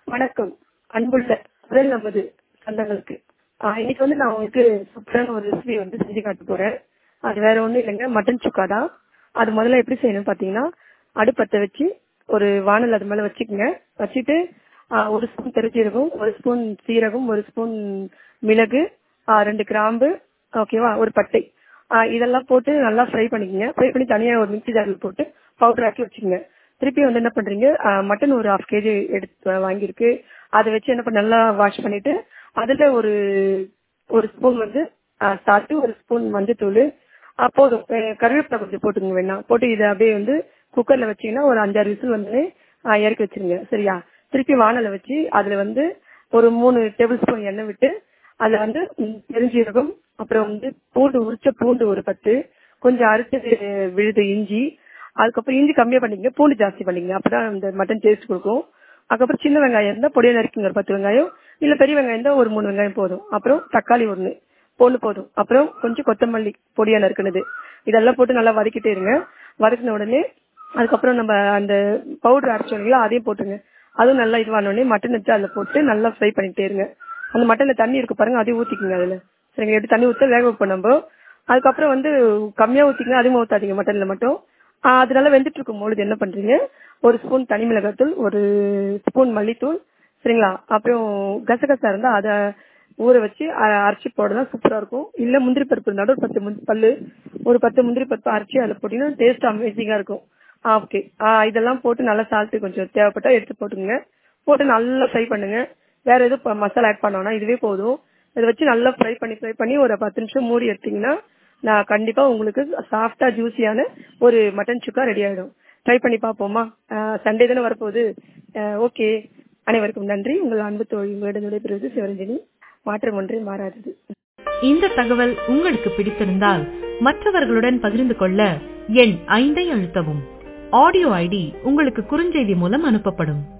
வணக்கம் அன்புள்ள முதல் நமது சொந்தங்களுக்கு ஆஹ் இன்னைக்கு வந்து நான் உங்களுக்கு சூப்பரான ஒரு ரெசிபி வந்து செஞ்சு காட்ட போறேன் அது வேற ஒண்ணும் இல்லைங்க மட்டன் சுக்கா தான் அது முதல்ல எப்படி செய்யணும்னு பாத்தீங்கன்னா அடுப்பத்தை வச்சு ஒரு வானல் அது மேல வச்சுக்கோங்க வச்சுட்டு ஆஹ் ஒரு ஸ்பூன் பெருஞ்சீரகம் ஒரு ஸ்பூன் சீரகம் ஒரு ஸ்பூன் மிளகு ஆஹ் ரெண்டு கிராம்பு ஓகேவா ஒரு பட்டை ஆஹ் இதெல்லாம் போட்டு நல்லா ஃப்ரை பண்ணிக்கோங்க ஃப்ரை பண்ணி தனியா ஒரு மிக்ஸி ஜார்ல போட்டு பவுடர் ஆக்கி வச்சுக்கோங்க திருப்பி வந்து என்ன பண்றீங்க ஆஹ் மட்டன் ஒரு ஹாஃப் கேஜி எடுத்து வாங்கியிருக்கு அதை வச்சு என்ன பண்ண நல்லா வாஷ் பண்ணிட்டு அதுல ஒரு ஒரு ஸ்பூன் வந்து சால்ட்டு ஒரு ஸ்பூன் மஞ்சத்தூள் ஆஹ் போதும் அஹ் கருவேப்பிலை கொஞ்சம் போட்டுங்க வேணா போட்டு இதை அப்படியே வந்து குக்கர்ல வச்சீங்கன்னா ஒரு அஞ்சாறு விசில் வந்து ஆஹ் இறக்கி வச்சிருங்க சரியா திருப்பி வானலை வச்சு அதுல வந்து ஒரு மூணு டேபிள் ஸ்பூன் எண்ணெய் விட்டு அதுல வந்து ம், பெருஞ்சீரகம் அப்புறம் வந்து பூண்டு உரிச்ச பூண்டு ஒரு பத்து கொஞ்சம் அரைச்சது விழுது இஞ்சி அதுக்கப்புறம் இஞ்சி கம்மியா பண்ணிக்கங்க பூண்டு ஜாஸ்தி பண்ணிக்கங்க அப்பதான் இந்த மட்டன் டேஸ்ட் கொடுக்கும் அதுக்கப்புறம் சின்ன வெங்காயம் இருந்தா பொடியா நறுக்குங்க ஒரு பத்து வெங்காயம் இல்ல பெரிய வெங்காயம் இருந்தா ஒரு மூணு வெங்காயம் போதும் அப்புறம் தக்காளி ஒண்ணு பொண்ணு போதும் அப்புறம் கொஞ்சம் கொத்தமல்லி பொடியா நறுக்குனது இதெல்லாம் போட்டு நல்லா வதக்கிட்டே இருங்க வதக்கின உடனே அதுக்கப்புறம் நம்ம அந்த பவுடர் அரைச்சோம் இல்லைங்களா அதையும் போட்டுங்க அதுவும் நல்லா இதுவான உடனே மட்டன் எடுத்து அதில் போட்டு நல்லா ஃப்ரை பண்ணிட்டே இருங்க அந்த மட்டன்ல தண்ணி இருக்கு பாருங்க அதையும் ஊத்திக்கங்க அதுல சரிங்க எடுத்து தண்ணி ஊத்த வேக வைப்போம் நம்ம அதுக்கப்புறம் வந்து கம்மியா ஊத்திக்கங்க அதிகமா ஊத்தாதீங்க மட்டன்ல மட்டும் ஆஹ் அது நல்லா வெந்துட்டு இருக்கும் பொழுது என்ன பண்றீங்க ஒரு ஸ்பூன் தனி மிளகாத்தூள் ஒரு ஸ்பூன் மல்லித்தூள் சரிங்களா அப்புறம் கசகசா இருந்தா அதை ஊற வச்சு அ- அரைச்சு போடுறதா சூப்பரா இருக்கும் இல்ல முந்திரி பருப்பு இருந்தாலும் ஒரு பத்து முந்திரி பல்லு ஒரு பத்து முந்திரி பருப்பு அரைச்சு அதில் போட்டீங்கன்னா டேஸ்ட் அமேசிங்கா இருக்கும் ஓகே இதெல்லாம் போட்டு நல்லா சால்ட் கொஞ்சம் தேவைப்பட்டா எடுத்து போட்டுங்க போட்டு நல்லா ஃப்ரை பண்ணுங்க வேற எதுவும் ப- மசாலா ஆட் பண்ணோம்னா இதுவே போதும் இதை வச்சு நல்லா ஃப்ரை பண்ணி ஃப்ரை பண்ணி ஒரு பத்து நிமிஷம் மூடி எடுத்தீங்கன்னா நான் கண்டிப்பா உங்களுக்கு சாஃப்டா ஜூசியான ஒரு மட்டன் சுக்கா ரெடி ஆயிடும் ட்ரை பண்ணி பார்ப்போமா சண்டே தானே வரப்போகுது ஓகே அனைவருக்கும் நன்றி உங்கள் அன்பு தோழி உங்களிடம் விடைபெறுவது சிவரஞ்சனி மாற்றம் ஒன்றே மாறாதது இந்த தகவல் உங்களுக்கு பிடித்திருந்தால் மற்றவர்களுடன் பகிர்ந்து கொள்ள எண் ஐந்தை அழுத்தவும் ஆடியோ ஐடி உங்களுக்கு குறுஞ்செய்தி மூலம் அனுப்பப்படும்